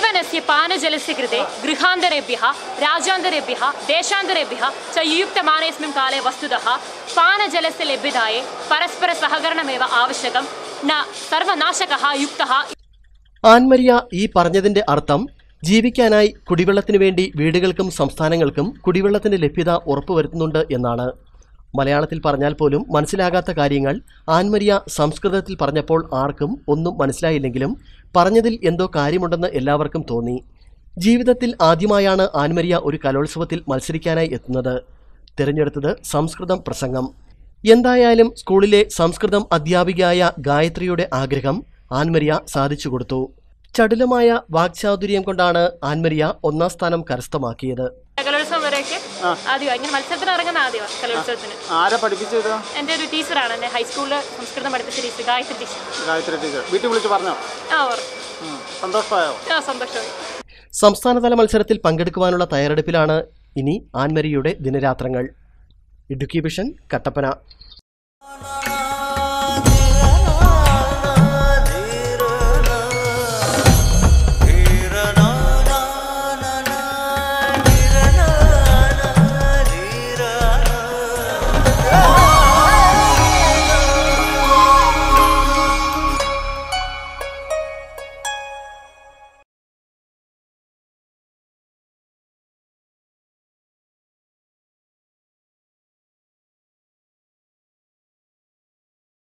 जीवनस्य पानजलस्य कृते गृहान्तरेभ्यः राज्यान्तरेभ्यः देशान्तरेभ्यः च युक्तमानेऽस्मिन् काले वस्तुतः पानजलस्य लभ्यतायै परस्परसहकरणमेव आवश्यकं न सर्वनाशकः युक्तः ആൻമരിയ ഈ പറഞ്ഞതിന്റെ അർത്ഥം ജീവിക്കാനായി കുടിവെള്ളത്തിനു വേണ്ടി വീടുകൾക്കും സംസ്ഥാനങ്ങൾക്കും കുടിവെള്ളത്തിന്റെ ലഭ്യത ഉറപ്പുവരുത്തുന്നുണ്ട് എന്നാണ് മലയാളത്തിൽ പറഞ്ഞാൽ പോലും മനസ്സിലാകാത്ത കാര്യങ്ങൾ ആൻമരിയ സംസ്കൃതത്തിൽ പറഞ്ഞപ്പോൾ ആർക്കും ഒന്നും മനസ്സിലായില്ലെങ്കിലും പറഞ്ഞതിൽ എന്തോ കാര്യമുണ്ടെന്ന് എല്ലാവർക്കും തോന്നി ജീവിതത്തിൽ ആദ്യമായാണ് ആൻമരിയ ഒരു കലോത്സവത്തിൽ മത്സരിക്കാനായി എത്തുന്നത് തിരഞ്ഞെടുത്തത് സംസ്കൃതം പ്രസംഗം എന്തായാലും സ്കൂളിലെ സംസ്കൃതം അധ്യാപികയായ ഗായത്രിയുടെ ആഗ്രഹം ആൻമരിയ സാധിച്ചു കൊടുത്തു ചടുലമായ വാക്ചാതുര്യം കൊണ്ടാണ് ആൻമരിയ ഒന്നാം സ്ഥാനം കരസ്ഥമാക്കിയത് കലോത്സവം വരെയൊക്കെ ആദ്യമായി ഇങ്ങനെ മത്സരത്തിന് ഇറങ്ങുന്ന ആദ്യമാണ് കലോത്സവത്തിന് ആരാ പഠിപ്പിച്ചത് എൻ്റെ ഒരു ടീച്ചറാണ് എന്നെ ഹൈസ്കൂളിൽ സംസ്കൃതം പഠിപ്പിച്ച teacher Gayatri teacher Gayatri teacher വീട്ടിൽ വിളിച്ച് പറഞ്ഞോ ആ ഓർ ഉം. സന്തോഷമായോ ആ സന്തോഷമായി സംസ്ഥാനതല മത്സരത്തിൽ പങ്കെടുക്കുവാനുള്ള തയ്യാറെടുപ്പിലാണ് ഇനി ആൻമരിയുടെ ദിനരാത്രങ്ങൾ ഇടുക്കി വിഷൻ കട്ടപ്പന